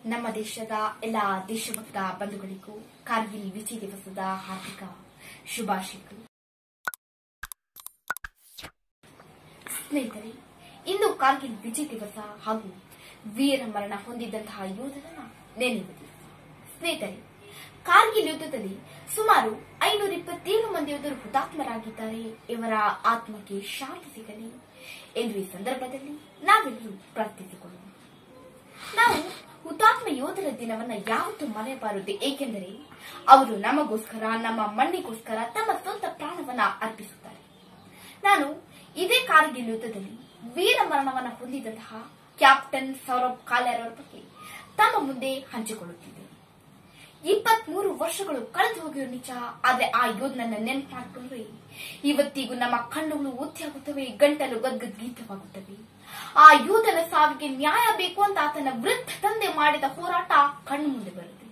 ನಮ್ಮ ದೇಶದ ಎಲ್ಲ ದೇಶಭಕ್ತ ಬಂಧುಗಳಿಗೂ ಕಾರ್ಗಿಲ್ ವಿಜಯ ದಿವಸದ ಹಾರ್ದಿಕ ಶುಭಾಶಯಗಳು ಸ್ನೇಹಿತರೆ ಇಂದು ಕಾರ್ಗಿಲ್ ವಿಜಯ ದಿವಸ ಹಾಗೂ ವೀರ ಮರಣ ಹೊಂದಿದ್ದಂತಹ ಯೋಧರನ್ನ ನೆನೆಯುವ ದಿವಸ ಸ್ನೇಹಿತರೆ ಕಾರ್ಗಿಲ್ ಯುದ್ಧದಲ್ಲಿ ಸುಮಾರು ಐನೂರ ಇಪ್ಪತ್ತೇಳು ಮಂದಿ ಯೋಧರು ಹುತಾತ್ಮರಾಗಿದ್ದಾರೆ ಇವರ ಆತ್ಮಕ್ಕೆ ಶಾಂತಿ ಸಿಗಲಿ ಎಂದು ಈ ಸಂದರ್ಭದಲ್ಲಿ ನಾವೆಲ್ಲರೂ ಪ್ರಾರ್ಥಿಸಿಕೊಳ್ಳೋಣ ನಾವು ಹುತಾತ್ಮ ಯೋಧರ ದಿನವನ್ನ ಯಾವತ್ತೂ ಮರೆಯಬಾರದು ಏಕೆಂದರೆ ಅವರು ನಮಗೋಸ್ಕರ ನಮ್ಮ ಮಣ್ಣಿಗೋಸ್ಕರ ತಮ್ಮ ಸ್ವಂತ ಪ್ರಾಣವನ್ನ ಅರ್ಪಿಸುತ್ತಾರೆ ನಾನು ಇದೇ ಕಾರ್ಗಿಲ್ ಯುದ್ಧದಲ್ಲಿ ವೀರ ಮರಣವನ್ನ ಹೊಂದಿದಂತಹ ಕ್ಯಾಪ್ಟನ್ ಸೌರಭ್ ಕಾಲ್ಯಾರ್ ಅವರ ಬಗ್ಗೆ ತಮ್ಮ ಮುಂದೆ ಹಂಚಿಕೊಳ್ಳುತ್ತಿದ್ದೇನೆ ಇಪ್ಪತ್ಮೂರು ವರ್ಷಗಳು ಕಳೆದು ಹೋಗಿರೋ ನಿಜ ಆದ್ರೆ ಆ ಯೋಧನನ್ನ ನೆನಪು ಮಾಡಿಕೊಂಡ್ರೆ ಇವತ್ತಿಗೂ ನಮ್ಮ ಕಣ್ಣುಗಳು ಒತ್ತಿಯಾಗುತ್ತವೆ ಗಂಟಲು ಗದ್ಗದ್ಗೀತವಾಗುತ್ತವೆ ಆ ಯೋಧನ ಸಾವಿಗೆ ನ್ಯಾಯ ಬೇಕು ಅಂತ ಆತನ ವೃದ್ಧ ತಂದೆ ಮಾಡಿದ ಹೋರಾಟ ಕಣ್ಣು ಮುಂದೆ ಬರುತ್ತೆ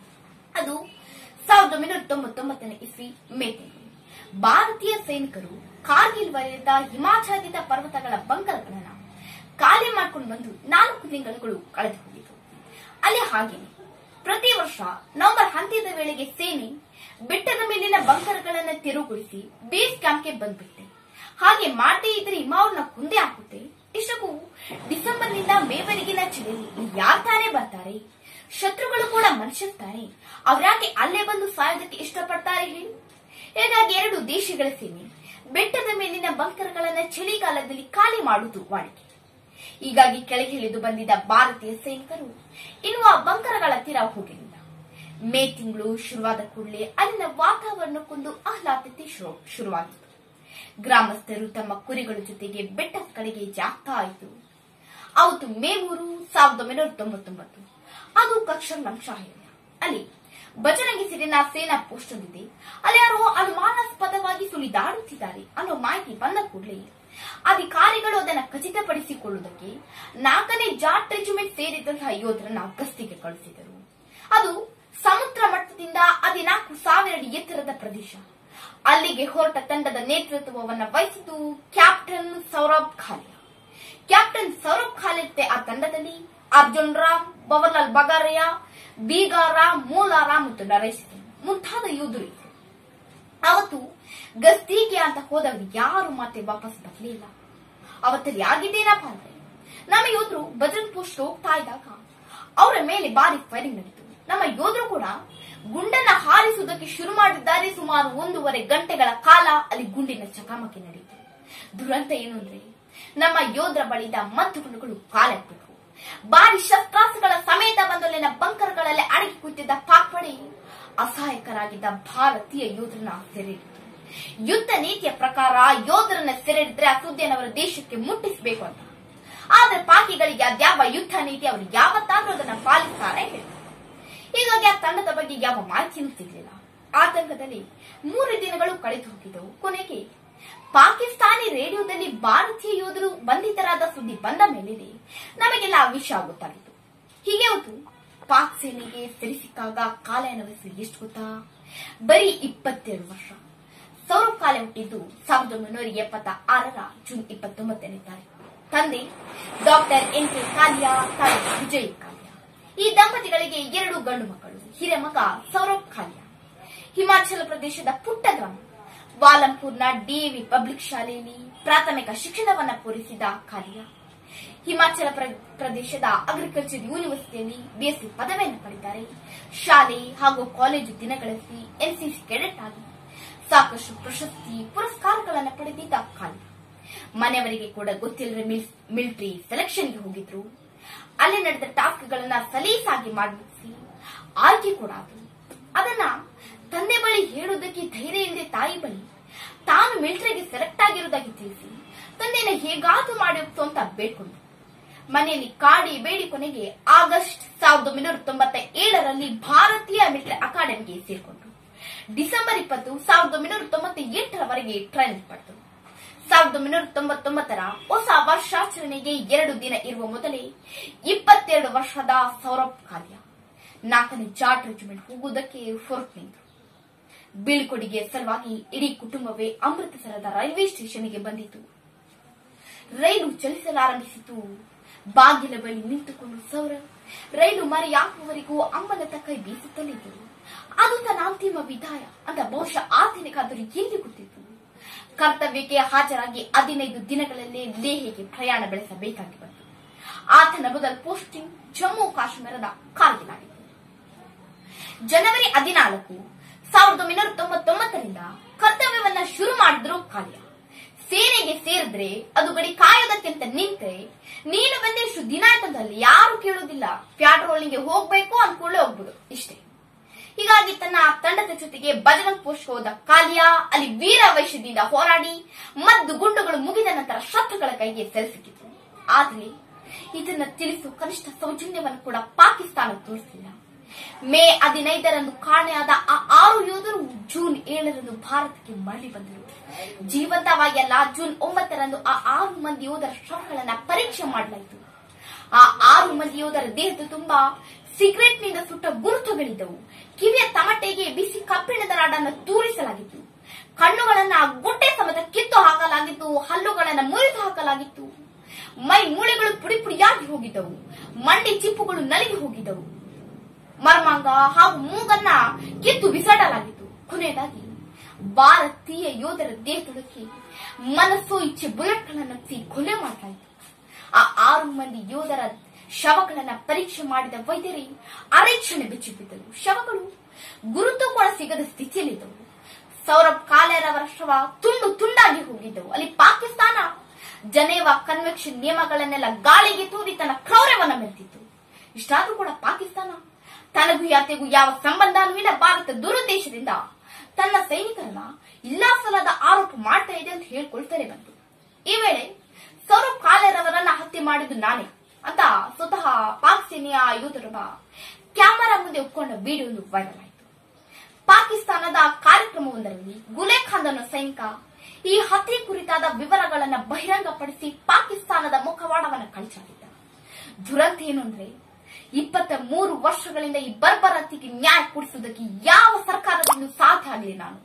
ಅದು ಸಾವಿರದ ಒಂಬೈನೂರ ತೊಂಬತ್ತೊಂಬತ್ತನೇ ಇಸ್ವಿ ಮೇ ತಿಂಗಳು ಭಾರತೀಯ ಸೈನಿಕರು ಕಾರ್ಗಿಲ್ ವಲಯದ ಹಿಮಾಚ್ಛಾದಿತ ಪರ್ವತಗಳ ಬಂಕರ್ಗಳನ್ನ ಖಾಲಿ ಮಾಡ್ಕೊಂಡು ಬಂದು ನಾಲ್ಕು ತಿಂಗಳುಗಳು ಕಳೆದು ಹೋಗಿತು ಅಲ್ಲಿ ಹಾಗೇನೆ ಪ್ರತಿ ವರ್ಷ ನವೆಂಬರ್ ಅಂತ್ಯದ ವೇಳೆಗೆ ಸೇನೆ ಬೆಟ್ಟದ ಮೇಲಿನ ಬಂಕರ್ಗಳನ್ನ ತೆರವುಗೊಳಿಸಿ ಬೇಸ್ ಕ್ಯಾಂಪ್ಗೆ ಬಂದ್ಬಿಟ್ಟೆ ಹಾಗೆ ಮಾಡದೇ ಇದ್ರೆ ಹಿಮಾವನ್ನ ಕುಂದೆ ಹಾಕುತ್ತೆ ಇಷ್ಟಕ್ಕೂ ಡಿಸೆಂಬರ್ನಿಂದ ಮೇವರೆಗಿನ ಚಳಿಯಲ್ಲಿ ಯಾರ್ ತಾನೇ ಬರ್ತಾರೆ ಶತ್ರುಗಳು ಕೂಡ ಮನುಷ್ಯರು ತಾನೆ ಅವ್ರ್ಯಾಕೆ ಅಲ್ಲೇ ಬಂದು ಸಾಯೋದಕ್ಕೆ ಇಷ್ಟಪಡ್ತಾರೆ ಹೇಳಿ ಹೀಗಾಗಿ ಎರಡು ದೇಶಗಳ ಸೇನೆ ಬೆಟ್ಟದ ಮೇಲಿನ ಬಂಕರ್ಗಳನ್ನ ಚಳಿಗಾಲದಲ್ಲಿ ಖಾಲಿ ಮಾಡುವುದು ವಾಡಿಕೆ ಹೀಗಾಗಿ ಕೆಳಗೆ ಇಳಿದು ಬಂದಿದ್ದ ಭಾರತೀಯ ಸೈನಿಕರು ಇನ್ನು ಆ ಬಂಕರಗಳ ತೀರ ಹೋಗಲಿಲ್ಲ ಮೇ ತಿಂಗಳು ಶುರುವಾದ ಕೂಡಲೇ ಅಲ್ಲಿನ ವಾತಾವರಣಕ್ಕೊಂದು ಆಹ್ಲಾದತೆ ಶುರು- ಶುರುವಾಗಿತ್ತು ಗ್ರಾಮಸ್ಥರು ತಮ್ಮ ಕುರಿಗಳ ಜೊತೆಗೆ ಬೆಟ್ಟದ ಕಡೆಗೆ ಜಾಗ್ತಾ ಆಯಿತು ಅವತ್ತು ಮೇ ಮೂರು ಸಾವಿರದ ಒಂಬೈನೂರ ತೊಂಬತ್ತೊಂಬತ್ತು ಅದು ಕಕ್ಷರ್ ಲಂಕ್ಷಾಹಿರ ಅಲ್ಲಿ ಬಜರಂಗಿ ಸಿರಿನ ಸೇನಾ ಪೋಸ್ಟ್ ಹೊಂದಿದೆ ಅಲ್ಲಿ ಯಾರೋ ಅನುಮಾನಾಸ್ಪದವಾಗಿ ಸುಳಿದಾಡುತ್ತಿದ್ದಾರೆ ಅನ್ನೋ ಮಾಹಿತಿ ಬಂದ ಕೂಡಲೇ ಅಧಿಕಾರಿಗಳು ಅದನ್ನ ಖಚಿತಪಡಿಸಿಕೊಳ್ಳುವುದಕ್ಕೆ ನಾಲ್ಕನೇ ಜಾಟ್ ರೆಜಿಮೆಂಟ್ ಸೇರಿದಂತಹ ಯೋಧರನ್ನ ಗಸ್ತಿಗೆ ಕಳುಹಿಸಿದರು ಅದು ಸಮುದ್ರ ಮಟ್ಟದಿಂದ ಹದಿನಾಲ್ಕು ಸಾವಿರ ಅಡಿ ಎತ್ತರದ ಪ್ರದೇಶ ಅಲ್ಲಿಗೆ ಹೊರಟ ತಂಡದ ನೇತೃತ್ವವನ್ನು ವಹಿಸಿದ್ದು ಕ್ಯಾಪ್ಟನ್ ಸೌರಭ್ ಖಾಲಿಯಾ ಕ್ಯಾಪ್ಟನ್ ಸೌರಭ್ ಖಾಲಿತ್ತೆ ಆ ತಂಡದಲ್ಲಿ ಅರ್ಜುನ್ ರಾಮ್ ಬವರ್ಲಾಲ್ ಬಗಾರಯ್ಯ ಬೀಗಾರಾಮ್ ಮೂಲಾರಾಮ್ ಮತ್ತು ನರೇಶ್ ಸಿಂಗ್ ಮುಂತಾದ ಯೋಧರು ಇದ್ರು ಅವತ್ತು ಗಸ್ತಿಗೆ ಅಂತ ಹೋದವರು ಯಾರು ಮತ್ತೆ ವಾಪಸ್ ಬರಲಿಲ್ಲ ಅವತ್ತಲ್ಲಿ ಆಗಿದ್ದೇನಪ್ಪ ಅಂದ್ರೆ ನಮ್ಮ ಯೋಧರು ಬಜರಂಗ್ ಪೋಸ್ಟ್ ಹೋಗ್ತಾ ಇದ್ದಾಗ ಅವರ ಮೇಲೆ ಭಾರಿ ಫೈರಿಂಗ್ ನಡೀತು ನಮ್ಮ ಯೋಧರು ಕೂಡ ಗುಂಡನ್ನ ಹಾರಿಸುವುದಕ್ಕೆ ಶುರು ಮಾಡಿದ್ದಾರೆ ಸುಮಾರು ಒಂದೂವರೆ ಗಂಟೆಗಳ ಕಾಲ ಅಲ್ಲಿ ಗುಂಡಿನ ಚಕಮಕಿ ನಡೆಯಿತು ದುರಂತ ಏನು ಅಂದ್ರೆ ನಮ್ಮ ಯೋಧರ ಬಳಿದ ಮದ್ದು ಗುಂಡುಗಳು ಕಾಲೆತ್ತಿದ್ವು ಭಾರಿ ಶಸ್ತ್ರಾಸ್ತ್ರಗಳ ಸಮೇತ ಬಂದಲ್ಲಿನ ಬಂಕರ್ಗಳಲ್ಲಿ ಅಡಗಿ ಕೂತಿದ್ದ ಪಾಕ್ ಪಡೆ ಅಸಹಾಯಕರಾಗಿದ್ದ ಭಾರತೀಯ ಯೋಧರನ್ನ ಸೆರೆ ಹಿಡಿತು ಯುದ್ಧ ನೀತಿಯ ಪ್ರಕಾರ ಯೋಧರನ್ನ ಸೆರೆ ಹಿಡಿದ್ರೆ ಆ ಸುದ್ದಿಯನ್ನು ಅವರ ದೇಶಕ್ಕೆ ಮುಟ್ಟಿಸಬೇಕು ಅಂತ ಆದ್ರೆ ಪಾಕಿಗಳಿಗೆ ಅದ್ಯಾವ ಯುದ್ಧ ನೀತಿ ಅವರು ಯಾವತ್ತಾದ್ರೂ ಅದನ್ನ ಪಾಲಿಸ್ತಾರೆ ಹೇಳಿ ಹೀಗಾಗಿ ಆ ತಂಡದ ಬಗ್ಗೆ ಯಾವ ಮಾಹಿತಿಯೂ ಸಿಗಲಿಲ್ಲ ಆತಂಕದಲ್ಲಿ ಮೂರು ದಿನಗಳು ಕಳೆದು ಹೋಗಿದ್ದವು ಕೊನೆಗೆ ಪಾಕಿಸ್ತಾನಿ ರೇಡಿಯೋದಲ್ಲಿ ಭಾರತೀಯ ಯೋಧರು ಬಂಧಿತರಾದ ಸುದ್ದಿ ಬಂದ ಮೇಲೆ ನಮಗೆಲ್ಲ ಆ ವಿಷಯ ಗೊತ್ತಾಗಿತ್ತು ಹೀಗೆ ಹೊತ್ತು ಪಾಕ್ ಸೇನೆಗೆ ಸೆರೆ ಸಿಕ್ಕಾಗ ಕಾಲಯನ ವಯಸ್ಸು ಎಷ್ಟು ಗೊತ್ತಾ ಬರೀ ಇಪ್ಪತ್ತೆರಡು ವರ್ಷ ಸೌರವ್ ಕಾಲೆ ಹುಟ್ಟಿದ್ದು ಸಾವಿರದ ಒಂಬೈನೂರ ಎಪ್ಪತ್ತ ಆರರ ಜೂನ್ ಇಪ್ಪತ್ತೊಂಬತ್ತನೇ ತಾರೀಕು ತಂದೆ ಡಾಕ್ಟರ್ ಎನ್ ಕೆ ಕಾಲಿಯಾ ತಾಯಿ ವಿಜಯ್ ಕಾಲಿಯಾ ಈ ದಂಪತಿಗಳಿಗೆ ಎರಡು ಗಂಡು ಮಕ್ಕಳು ಹಿರಿಯ ಮಗ ಸೌರಭ್ ಕಾಲಿಯಾ ಹಿಮಾಚಲ ಪ್ರದೇಶದ ಪುಟ್ಟ ಗ್ರಾಮ ವಾಲಂಪುರ್ನ ಡಿಎವಿ ಪಬ್ಲಿಕ್ ಶಾಲೆಯಲ್ಲಿ ಪ್ರಾಥಮಿಕ ಶಿಕ್ಷಣವನ್ನ ಪೂರೈಸಿದ ಕಾಲಿಯಾ ಹಿಮಾಚಲ ಪ್ರ- ಪ್ರದೇಶದ ಅಗ್ರಿಕಲ್ಚರ್ ಯೂನಿವರ್ಸಿಟಿಯಲ್ಲಿ ಬಿಎಸ್ಸಿ ಪದವಿಯನ್ನು ಪಡೆದಿದ್ದಾರೆ ಶಾಲೆ ಹಾಗೂ ಕಾಲೇಜು ದಿನಗಳಲ್ಲಿ ಎನ್ಸಿಸಿ ಕೆಡೆಟ್ ಆಗಿ ಸಾಕಷ್ಟು ಪ್ರಶಸ್ತಿ ಪುರಸ್ಕಾರಗಳನ್ನು ಪಡೆದಿದ್ದ ಕಾಲಿಯಾ ಮನೆಯವರಿಗೆ ಕೂಡ ಗೊತ್ತಿಲ್ಲದೆ ಮಿಲಿಟರಿ ಸೆಲೆಕ್ಷನ್ಗೆ ಹೋಗಿದ್ರು ಅಲ್ಲಿ ನಡೆದ ಟಾಸ್ಕ್ಗಳನ್ನ ಸಲೀಸಾಗಿ ಮಾಡಿ ಆಯ್ಕೆ ಕೂಡ ಆದ್ರು ಅದನ್ನ ತಂದೆ ಬಳಿ ಹೇಳುವುದಕ್ಕೆ ಧೈರ್ಯ ಇಲ್ಲದೆ ತಾಯಿ ಬಳಿ ತಾನು ಮಿಲಿಟರಿಗೆ ಸೆಲೆಕ್ಟ್ ಆಗಿರುವುದಾಗಿ ತಿಳಿಸಿ ತಂದೆನ ಹೇಗಾದ್ರೂ ಮಾಡಿತ್ತು ಅಂತ ಬೇಡ್ಕೊಂಡ್ರು ಮನೆಯಲ್ಲಿ ಕಾಡಿ ಬೇಡಿ ಕೊನೆಗೆ ಆಗಸ್ಟ್ ಸಾವಿರದ ಒಂಬೈನೂರ ತೊಂಬತ್ತ ಏಳರಲ್ಲಿ ಭಾರತೀಯ ಮಿಲಿಟರಿ ಅಕಾಡೆಮಿಗೆ ಸೇರ್ಕೊಂಡ್ರು ಡಿಸೆಂಬರ್ ಇಪ್ಪತ್ತು ಸಾವಿರದ ಒಂಬೈನೂರ ತೊಂಬತ್ತ ಎಂಟರವರೆಗೆ ಟ್ರೈನಿಂಗ್ ಪಡೆದರು ಸಾವಿರದ ಒಂಬೈನೂರ ತೊಂಬತ್ತೊಂಬತ್ತರ ಹೊಸ ವರ್ಷಾಚರಣೆಗೆ ಎರಡು ದಿನ ಇರುವ ಮೊದಲೇ ಇಪ್ಪತ್ತೆರಡು ವರ್ಷದ ಸೌರಭ್ ಕಾಲ್ಯ ನಾಲ್ಕನೇ ಜಾಟ್ ರೆಜಿಮೆಂಟ್ ಹೋಗುವುದಕ್ಕೆ ಹೊರಟು ನಿಂತರು ಬೀಳ್ಕೊಡುಗೆ ಸಲುವಾಗಿ ಇಡೀ ಕುಟುಂಬವೇ ಅಮೃತಸರದ ರೈಲ್ವೆ ಸ್ಟೇಷನ್ಗೆ ಬಂದಿತು ರೈಲು ಚಲಿಸಲಾರಂಭಿಸಿತು ಬಾಗಿಲ ಬಳಿ ನಿಂತುಕೊಂಡು ಸೌರ ರೈಲು ಮರೆಯಾಗುವವರೆಗೂ ಅಮ್ಮನ ಕೈ ಬೀಸುತ್ತಲಿದ್ದರು ಅದು ತನ್ನ ಅಂತಿಮ ವಿದಾಯ ಅಂತ ಬಹುಶಃ ಆತನಿಗಾದರೂ ಎಲ್ಲಿ ಗೊತ್ತಿತ್ತು ಕರ್ತವ್ಯಕ್ಕೆ ಹಾಜರಾಗಿ ಹದಿನೈದು ದಿನಗಳಲ್ಲೇ ಲೇಹಿಗೆ ಪ್ರಯಾಣ ಬೆಳೆಸಬೇಕಾಗಿ ಬಂತು ಆತನ ಮೊದಲ ಪೋಸ್ಟಿಂಗ್ ಜಮ್ಮು ಕಾಶ್ಮೀರದ ಕಾರ್ಗಿಲ್ ಆಗಿತ್ತು ಜನವರಿ ಹದಿನಾಲ್ಕು ಸಾವಿರದ ಒಂಬೈನೂರ ತೊಂಬತ್ತೊಂಬತ್ತರಿಂದ ಕರ್ತವ್ಯವನ್ನ ಶುರು ಮಾಡಿದ್ರು ಕಾಲ್ಯ ಸೇನೆಗೆ ಸೇರಿದ್ರೆ ಅದು ಗಡಿ ಕಾಯೋದಕ್ಕಿಂತ ನಿಂತ್ರೆ ನೀನು ಬಂದೆಷ್ಟು ದಿನ ಆಯ್ತಂದಲ್ಲಿ ಯಾರು ಕೇಳೋದಿಲ್ಲ ಪ್ಯಾಟ್ರೋಲಿಂಗ್ಗೆ ಹೋಗ್ಬೇಕು ಅನ್ಕೊಳ್ಳೆ ಹೋಗ್ಬಿಡು ಇಷ್ಟೇ ಹೀಗಾಗಿ ತನ್ನ ತಂಡದ ಜೊತೆಗೆ ಬಜರಂಗ್ ಪೋಸ್ಟ್ ಹೋದ ಕಾಲಿಯ ಅಲ್ಲಿ ವೀರ ವೈಶ್ಯದಿಂದ ಹೋರಾಡಿ ಮದ್ದು ಗುಂಡುಗಳು ಮುಗಿದ ನಂತರ ಶತ್ರುಗಳ ಕೈಗೆ ಸೆಲ್ಸಿಕ್ಕಿತು ಆದ್ರೆ ಇದನ್ನ ತಿಳಿಸು ಕನಿಷ್ಠ ಸೌಜನ್ಯವನ್ನು ಕೂಡ ಪಾಕಿಸ್ತಾನ ತೋರಿಸಿಲ್ಲ ಮೇ ಹದಿನೈದರಂದು ಕಾಣೆಯಾದ ಆ ಆರು ಯೋಧರು ಜೂನ್ ಏಳರಂದು ಭಾರತಕ್ಕೆ ಮರಳಿ ಬಂದರು ಜೀವಂತವಾಗಿ ಅಲ್ಲ ಜೂನ್ ಒಂಬತ್ತರಂದು ಆ ಆರು ಮಂದಿ ಯೋಧರ ಶವಗಳನ್ನ ಪರೀಕ್ಷೆ ಮಾಡಲಾಯಿತು ಆ ಆರು ಮಂದಿ ಯೋಧರ ದೇಹದ ತುಂಬಾ ಸಿಗರೆಟ್ನಿಂದ ಸುಟ್ಟ ಗುರುತುಗಳಿದ್ದವು ಕಿವಿಯ ತಮಟೆಗೆ ಬಿಸಿ ಕಬ್ಬಿಣದ ರಾಡನ್ನು ತೂರಿಸಲಾಗಿತ್ತು ಕಣ್ಣುಗಳನ್ನ ಗುಡ್ಡೆ ಸಮೇತ ಕಿತ್ತು ಹಾಕಲಾಗಿತ್ತು ಹಲ್ಲುಗಳನ್ನ ಮುರಿದು ಹಾಕಲಾಗಿತ್ತು ಮೈ ಮೂಳೆಗಳು ಪುಡಿ ಪುಡಿಯಾಗಿ ಹೋಗಿದ್ದವು ಮಂಡಿ ಚಿಪ್ಪುಗಳು ನಲಿಗೆ ಹೋಗಿದ್ದವು ಮರ್ಮಾಂಗ ಹಾಗೂ ಮೂಗನ್ನ ಕಿತ್ತು ಬಿಸಾಡಲಾಗಿತ್ತು ಕೊನೆಯದಾಗಿ ಭಾರತೀಯ ಯೋಧರ ದೇಹದೊಳಕ್ಕೆ ಮನಸ್ಸು ಇಚ್ಛೆ ಬುಲೆಟ್ಗಳನ್ನು ಹಚ್ಚಿ ಕೊಲೆ ಮಾಡಲಾಯಿತು ಆ ಆರು ಮಂದಿ ಯೋಧರ ಶವಗಳನ್ನ ಪರೀಕ್ಷೆ ಮಾಡಿದ ವೈದ್ಯರೇ ಅರೆಕ್ಷಣೆ ಬಿಚ್ಚಿಬಿದ್ದರು ಶವಗಳು ಗುರುತು ಕೂಡ ಸಿಗದ ಸ್ಥಿತಿಯಲ್ಲಿದ್ದವು ಸೌರಭ್ ಕಾಲೇರ್ ಅವರ ಶವ ತುಂಡು ತುಂಡಾಗಿ ಹೋಗಿದ್ದವು ಅಲ್ಲಿ ಪಾಕಿಸ್ತಾನ ಜನೇವಾ ಕನ್ವೆನ್ಷನ್ ನಿಯಮಗಳನ್ನೆಲ್ಲ ಗಾಳಿಗೆ ತೂರಿ ತನ್ನ ಕ್ರೌರ್ಯವನ್ನ ಮೆರೆದಿತ್ತು ಇಷ್ಟಾದ್ರೂ ಕೂಡ ಪಾಕಿಸ್ತಾನ ತನಗೂ ಯಾತೆಗೂ ಯಾವ ಸಂಬಂಧನೂ ಇಲ್ಲ ಭಾರತ ದುರುದ್ದೇಶದಿಂದ ತನ್ನ ಸೈನಿಕರನ್ನ ಇಲ್ಲಾ ಸಲದ ಆರೋಪ ಮಾಡ್ತಾ ಇದೆ ಅಂತ ಹೇಳ್ಕೊಳ್ತಾನೆ ಬಂತು ಈ ವೇಳೆ ಸೌರವ್ ಕಾಲೇರ್ ಅವರನ್ನ ಹತ್ಯೆ ಮಾಡಿದ್ದು ನಾನೇ ಅಂತ ಸ್ವತಃ ಪಾಕ್ ಸೇನೆಯ ಯೋಧರೊಬ್ಬ ಕ್ಯಾಮರಾ ಮುಂದೆ ಒಪ್ಕೊಂಡ ವಿಡಿಯೋ ಒಂದು ವೈರಲ್ ಆಯಿತು ಪಾಕಿಸ್ತಾನದ ಕಾರ್ಯಕ್ರಮವೊಂದರಲ್ಲಿ ಗುಲೇಖಾನ್ ಅನ್ನೋ ಸೈನಿಕ ಈ ಹತ್ಯೆ ಕುರಿತಾದ ವಿವರಗಳನ್ನ ಬಹಿರಂಗಪಡಿಸಿ ಪಾಕಿಸ್ತಾನದ ಮುಖವಾಡವನ್ನ ಕಳಿಸಾಗಿದ್ದ ದುರಂತ ಏನು ಅಂದ್ರೆ ಇಪ್ಪತ್ತ ಮೂರು ವರ್ಷಗಳಿಂದ ಈ ಬರ್ಬರತಿಗೆ ನ್ಯಾಯ ಕೊಡಿಸುವುದಕ್ಕೆ ಯಾವ ಸರ್ಕಾರದಿಂದ ಸಾಧ್ಯ ಆಗಲಿಲ್ಲ ನಾನು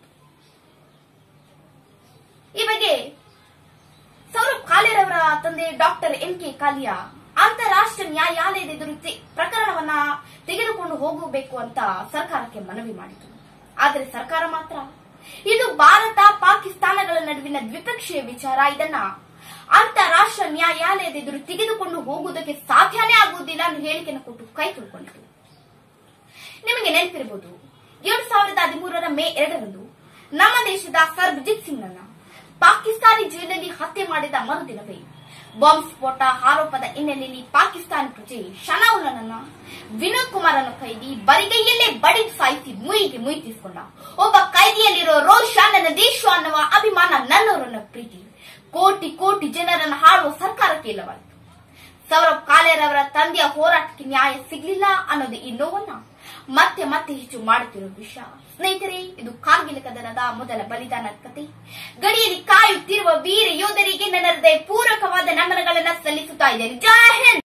ಈ ಬಗ್ಗೆ ಸೌರಭ್ ಕಾಲೇರ್ ಅವರ ತಂದೆ ಡಾಕ್ಟರ್ ಎಂ ಕೆ ಕಾಲಿಯಾ ಅಂತಾರಾಷ್ಟ್ರೀಯ ನ್ಯಾಯಾಲಯದ ಎದುರು ತೆ- ಪ್ರಕರಣವನ್ನ ತೆಗೆದುಕೊಂಡು ಹೋಗಬೇಕು ಅಂತ ಸರ್ಕಾರಕ್ಕೆ ಮನವಿ ಮಾಡಿತು ಆದರೆ ಸರ್ಕಾರ ಮಾತ್ರ ಇದು ಭಾರತ ಪಾಕಿಸ್ತಾನಗಳ ನಡುವಿನ ದ್ವಿಪಕ್ಷೀಯ ವಿಚಾರ ಇದನ್ನ ಅಂತಾರಾಷ್ಟ್ರೀಯ ನ್ಯಾಯಾಲಯದ ಎದುರು ತೆಗೆದುಕೊಂಡು ಹೋಗುವುದಕ್ಕೆ ಸಾಧ್ಯನೇ ಆಗುವುದಿಲ್ಲ ಅನ್ನೋ ಹೇಳಿಕೆಯನ್ನು ಕೊಟ್ಟು ಕೈ ತುಳ್ಕೊಂಡಿತು ನಿಮಗೆ ನೆನಪಿರಬಹುದು ಎರಡ್ ಸಾವಿರದ ಹದಿಮೂರರ ಮೇ ಎರಡರಂದು ನಮ್ಮ ದೇಶದ ಸರ್ಬಜಿತ್ ಸಿಂಗ್ ಅನ್ನ ಪಾಕಿಸ್ತಾನಿ ಜೈಲಿನಲ್ಲಿ ಹತ್ಯೆ ಮಾಡಿದ ಮರುದಿನವೇ ಬಾಂಬ್ ಸ್ಫೋಟ ಆರೋಪದ ಹಿನ್ನೆಲೆಯಲ್ಲಿ ಪಾಕಿಸ್ತಾನಿ ಪ್ರಜೆ ಶನಾವುಲನನ್ನ ವಿನೋದ್ ಕುಮಾರ್ ಅನ್ನು ಕೈದಿ ಬರಿಗೈಯಲ್ಲೇ ಬಡಿದು ಸಾಯಿಸಿ ಮುಯಿಗೆ ಮುಯಿ ತೀಸ್ಕೊಂಡ ಒಬ್ಬ ಕೈದಿಯಲ್ಲಿರೋ ರೋಷ ನನ್ನ ದೇಶ ಅನ್ನುವ ಅಭಿಮಾನ ನನ್ನವರನ್ನ ಪ್ರೀತಿ ಕೋಟಿ ಕೋಟಿ ಜನರನ್ನು ಹಾಳುವ ಸರ್ಕಾರಕ್ಕೆ ಇಲ್ಲವಾಯಿತು ಸೌರಭ್ ಕಾಲೇರ್ ಅವರ ತಂದೆಯ ಹೋರಾಟಕ್ಕೆ ನ್ಯಾಯ ಸಿಗ್ಲಿಲ್ಲ ಅನ್ನೋದು ಈ ನೋವನ್ನ ಮತ್ತೆ ಮತ್ತೆ ಹೆಚ್ಚು ಮಾಡುತ್ತಿರುವ ವಿಷಯ ಸ್ನೇಹಿತರೆ ಇದು ಕಾರ್ಗಿಲ್ ಕದನದ ಮೊದಲ ಬಲಿದಾನ ಕತೆ ಗಡಿಯಲ್ಲಿ ಕಾಯುತ್ತಿರುವ ವೀರ ಯೋಧರಿಗೆ ನನ್ನ ಹೃದಯ ಪೂರಕವಾದ ನಮನಗಳನ್ನ ಸಲ್ಲಿಸುತ್ತಾ ಇದ್ದೇನೆ ಜೈ ಹಿಂದ್